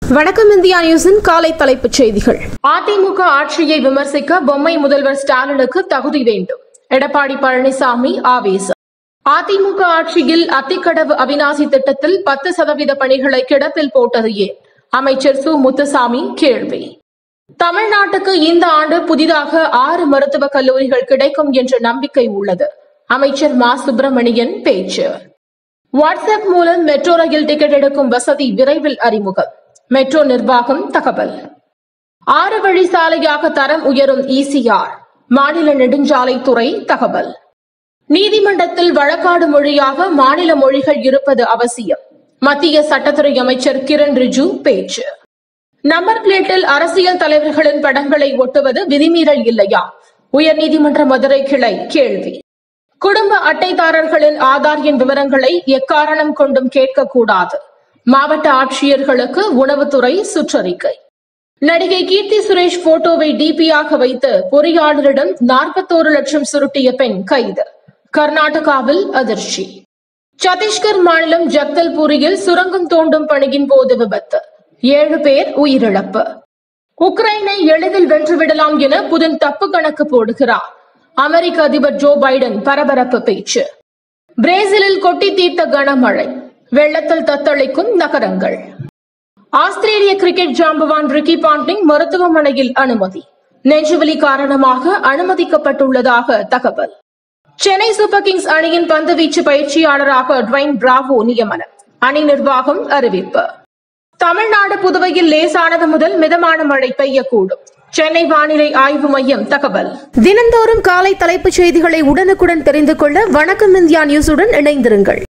வணக்கம் இந்தியா நியூஸின் காலை தலைப்புச் செய்திகள் அதிமுக ஆட்சியை விமர்சிக்க பொம்மை முதல்வர் ஸ்டாலினுக்கு தகுதி வேண்டும் எடப்பாடி பழனிசாமி ஆவேசம் அதிமுக ஆட்சியில் அத்திக்கடவு அவிநாசி திட்டத்தில் பத்து சதவீத பணிகளை கிடப்பில் போட்டது ஏன் அமைச்சர் சு முத்துசாமி கேள்வி தமிழ்நாட்டுக்கு இந்த ஆண்டு புதிதாக ஆறு மருத்துவக் கல்லூரிகள் கிடைக்கும் என்ற நம்பிக்கை உள்ளது அமைச்சர் மா சுப்பிரமணியன் பேச்சு வாட்ஸ்அப் மூலம் மெட்ரோ ரயில் டிக்கெட் எடுக்கும் வசதி விரைவில் அறிமுகம் மெட்ரோ நிர்வாகம் தகவல் ஆறு வழி சாலையாக தரம் உயரும் இசிஆர் மாநில நெடுஞ்சாலைத்துறை தகவல் நீதிமன்றத்தில் வழக்காடு மொழியாக மாநில மொழிகள் இருப்பது அவசியம் மத்திய சட்டத்துறை அமைச்சர் கிரண் ரிஜு பேச்சு நம்பர் பிளேட்டில் அரசியல் தலைவர்களின் படங்களை ஒட்டுவது விதிமீறல் இல்லையா உயர்நீதிமன்ற மதுரை கிளை கேள்வி குடும்ப அட்டைதாரர்களின் ஆதார் எண் விவரங்களை எக்காரணம் கொண்டும் கேட்கக்கூடாது மாவட்ட ஆட்சியர்களுக்கு உணவுத்துறை சுற்றறிக்கை நடிகை கீர்த்தி சுரேஷ் போட்டோவை டிபியாக வைத்து பொறியாளரிடம் நாற்பத்தோரு லட்சம் சுருட்டிய பெண் கைது கர்நாடகாவில் அதிர்ச்சி சத்தீஸ்கர் மாநிலம் ஜக்தல்பூரியில் சுரங்கம் தோண்டும் பணியின் போது விபத்து ஏழு பேர் உயிரிழப்பு உக்ரைனை எளிதில் வென்றுவிடலாம் என புதின் தப்பு கணக்கு போடுகிறார் அமெரிக்க அதிபர் ஜோ பைடன் பரபரப்பு பேச்சு பிரேசிலில் கொட்டி தீர்த்த கனமழை வெள்ளத்தில் தத்தளிக்கும் நகரங்கள் ஆஸ்திரேலிய கிரிக்கெட் ஜாம்பவான் ரிக்கி பாண்டிங் மருத்துவமனையில் அனுமதி நெஞ்சுவலி காரணமாக அனுமதிக்கப்பட்டுள்ளதாக தகவல் சென்னை சூப்பர் கிங்ஸ் அணியின் பந்துவீச்சு பயிற்சியாளராக ட்வைன் பிராவோ நியமனம் அணி நிர்வாகம் அறிவிப்பு தமிழ்நாடு புதுவையில் லேசானது முதல் மிதமான மழை பெய்யக்கூடும் சென்னை வானிலை ஆய்வு மையம் தகவல் தினந்தோறும் காலை தலைப்புச் செய்திகளை உடனுக்குடன் தெரிந்து கொள்ள வணக்கம் இந்தியா நியூஸுடன் இணைந்திருங்கள்